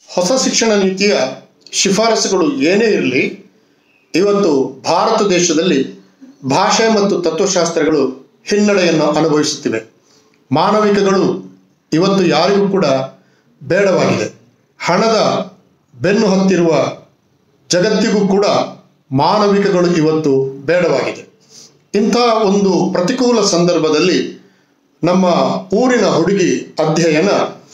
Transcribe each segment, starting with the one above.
ಹೊಸ ಶಿಕ್ಷಣ ನೀತಿಯ ಶಿಫಾರಸುಗಳು ಏನೇ ಇರಲಿ ಇವತ್ತು ಭಾರತ ದೇಶದಲ್ಲಿ ಭಾಷೆ ಮತ್ತು ತತ್ವಶಾಸ್ತ್ರಗಳು ಹಿನ್ನಡೆಯನ್ನು ಅನುಭವಿಸುತ್ತಿವೆ ಮಾನವಿಕಗಳು ಇವತ್ತು ಯಾರಿಗೂ ಕೂಡ ಬೇಡವಾಗಿದೆ ಹಣದ ಬೆನ್ನು ಹತ್ತಿರುವ ಜಗತ್ತಿಗೂ ಕೂಡ ಮಾನವಿಕಗಳು ಇವತ್ತು ಬೇಡವಾಗಿದೆ ಇಂಥ ಒಂದು ಪ್ರತಿಕೂಲ ಸಂದರ್ಭದಲ್ಲಿ ನಮ್ಮ ಊರಿನ ಹುಡುಗಿ ಅಧ್ಯಯನ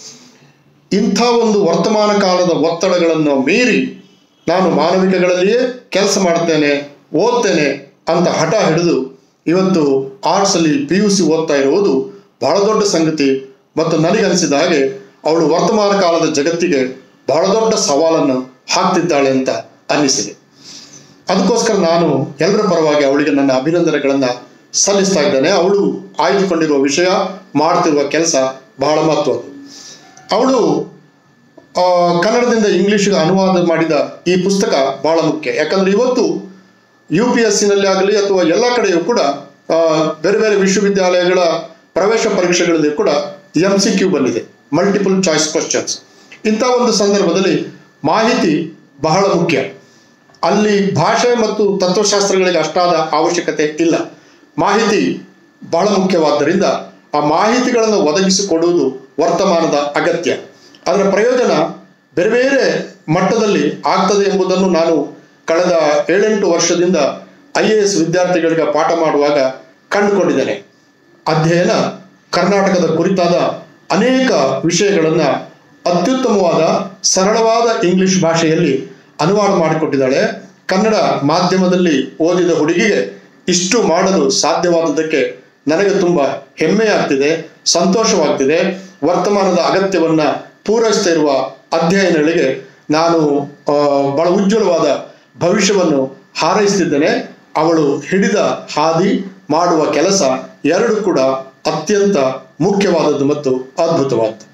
ಇಂಥ ಒಂದು ವರ್ತಮಾನ ಕಾಲದ ಒತ್ತಡಗಳನ್ನು ಮೀರಿ ನಾನು ಮಾನವಿಕಗಳಲ್ಲಿಯೇ ಕೆಲಸ ಮಾಡ್ತೇನೆ ಓದ್ತೇನೆ ಅಂತ ಹಠ ಹಿಡಿದು ಇವತ್ತು ಆರ್ಟ್ಸಲ್ಲಿ ಪಿ ಯು ಸಿ ಓದ್ತಾ ಇರುವುದು ಬಹಳ ದೊಡ್ಡ ಸಂಗತಿ ಮತ್ತು ನನಗನಿಸಿದ ಹಾಗೆ ಅವಳು ವರ್ತಮಾನ ಕಾಲದ ಜಗತ್ತಿಗೆ ಬಹಳ ದೊಡ್ಡ ಸವಾಲನ್ನು ಹಾಕ್ತಿದ್ದಾಳೆ ಅಂತ ಅನ್ನಿಸಿದೆ ಅದಕ್ಕೋಸ್ಕರ ನಾನು ಎಲ್ಲರ ಪರವಾಗಿ ಅವಳಿಗೆ ನನ್ನ ಅಭಿನಂದನೆಗಳನ್ನು ಸಲ್ಲಿಸ್ತಾ ಇದ್ದೇನೆ ಅವಳು ಆಯ್ದುಕೊಂಡಿರುವ ವಿಷಯ ಮಾಡ್ತಿರುವ ಕೆಲಸ ಬಹಳ ಮಹತ್ವದ್ದು ಅವಳು ಆ, ಕನ್ನಡದಿಂದ ಇಂಗ್ಲಿಷ್ಗೆ ಅನುವಾದ ಮಾಡಿದ ಈ ಪುಸ್ತಕ ಬಹಳ ಮುಖ್ಯ ಯಾಕಂದ್ರೆ ಇವತ್ತು ಯು ಪಿ ಎಸ್ ಸಿನಲ್ಲಿ ಆಗಲಿ ಅಥವಾ ಎಲ್ಲ ಕಡೆಯೂ ಕೂಡ ಆ, ಬೇರೆ ಬೇರೆ ವಿಶ್ವವಿದ್ಯಾಲಯಗಳ ಪ್ರವೇಶ ಪರೀಕ್ಷೆಗಳಲ್ಲಿ ಕೂಡ ಎಂ ಸಿ ಕ್ಯೂ ಬಂದಿದೆ ಮಲ್ಟಿಪಲ್ ಚಾಯ್ಸ್ ಕ್ವಶನ್ಸ್ ಇಂಥ ಒಂದು ಸಂದರ್ಭದಲ್ಲಿ ಮಾಹಿತಿ ಬಹಳ ಮುಖ್ಯ ಅಲ್ಲಿ ಭಾಷೆ ಮತ್ತು ತತ್ವಶಾಸ್ತ್ರಗಳಿಗೆ ಅಷ್ಟಾದ ಅವಶ್ಯಕತೆ ಇಲ್ಲ ಮಾಹಿತಿ ಬಹಳ ಮುಖ್ಯವಾದ್ದರಿಂದ ಆ ಮಾಹಿತಿಗಳನ್ನು ಒದಗಿಸಿಕೊಡುವುದು ವರ್ತಮಾನದ ಅಗತ್ಯ ಅದರ ಪ್ರಯೋಜನ ಬೇರೆ ಬೇರೆ ಮಟ್ಟದಲ್ಲಿ ಆಗ್ತದೆ ಎಂಬುದನ್ನು ನಾನು ಕಳೆದ ಏಳೆಂಟು ವರ್ಷದಿಂದ ಐ ಎ ಎಸ್ ವಿದ್ಯಾರ್ಥಿಗಳಿಗೆ ಪಾಠ ಮಾಡುವಾಗ ಕಂಡುಕೊಂಡಿದ್ದೇನೆ ಅಧ್ಯಯನ ಕರ್ನಾಟಕದ ಕುರಿತಾದ ಅನೇಕ ವಿಷಯಗಳನ್ನು ಅತ್ಯುತ್ತಮವಾದ ಸರಳವಾದ ಇಂಗ್ಲಿಷ್ ಭಾಷೆಯಲ್ಲಿ ಅನುವಾದ ಮಾಡಿಕೊಟ್ಟಿದ್ದಾಳೆ ಕನ್ನಡ ಮಾಧ್ಯಮದಲ್ಲಿ ಓದಿದ ಹುಡುಗಿಗೆ ಇಷ್ಟು ಮಾಡಲು ಸಾಧ್ಯವಾದದ್ದಕ್ಕೆ ನನಗೆ ತುಂಬ ಹೆಮ್ಮೆಯಾಗ್ತಿದೆ ಸಂತೋಷವಾಗ್ತಿದೆ ವರ್ತಮಾನದ ಅಗತ್ಯವನ್ನ ಪೂರೈಸ್ತಾ ಇರುವ ಅಧ್ಯಯನಗಳಿಗೆ ನಾನು ಆ, ಬಹಳ ಉಜ್ವಲವಾದ ಭವಿಷ್ಯವನ್ನು ಹಾರೈಸ್ತಿದ್ದೇನೆ ಅವಳು ಹಿಡಿದ ಹಾದಿ ಮಾಡುವ ಕೆಲಸ ಎರಡು ಕೂಡ ಅತ್ಯಂತ ಮುಖ್ಯವಾದದ್ದು ಮತ್ತು ಅದ್ಭುತವಾದದ್ದು